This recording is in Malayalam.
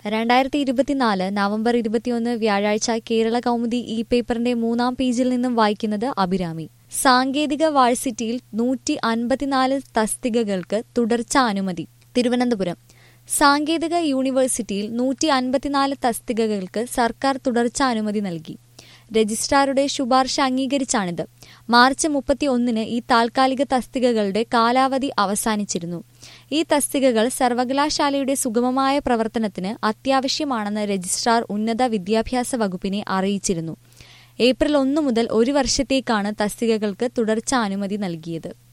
രണ്ടായിരത്തി ഇരുപത്തിനാല് നവംബർ ഇരുപത്തിയൊന്ന് വ്യാഴാഴ്ച കേരള കൗമുദി ഇ പേപ്പറിന്റെ മൂന്നാം പേജിൽ നിന്നും വായിക്കുന്നത് അഭിരാമി സാങ്കേതിക വാഴ്സിറ്റിയിൽ നൂറ്റി അൻപത്തിനാല് തസ്തികകൾക്ക് തുടർച്ച അനുമതി തിരുവനന്തപുരം സാങ്കേതിക യൂണിവേഴ്സിറ്റിയിൽ നൂറ്റി അൻപത്തിനാല് തസ്തികകൾക്ക് സർക്കാർ തുടർച്ച അനുമതി നൽകി രജിസ്ട്രാറുടെ ശുപാർശ അംഗീകരിച്ചാണിത് മാർച്ച് മുപ്പത്തി ഒന്നിന് ഈ താൽക്കാലിക തസ്തികകളുടെ കാലാവധി അവസാനിച്ചിരുന്നു ഈ തസ്തികകൾ സർവകലാശാലയുടെ സുഗമമായ പ്രവർത്തനത്തിന് അത്യാവശ്യമാണെന്ന് രജിസ്ട്രാർ ഉന്നത വിദ്യാഭ്യാസ വകുപ്പിനെ അറിയിച്ചിരുന്നു ഏപ്രിൽ ഒന്നു മുതൽ ഒരു വർഷത്തേക്കാണ് തസ്തികകൾക്ക് തുടർച്ച അനുമതി നൽകിയത്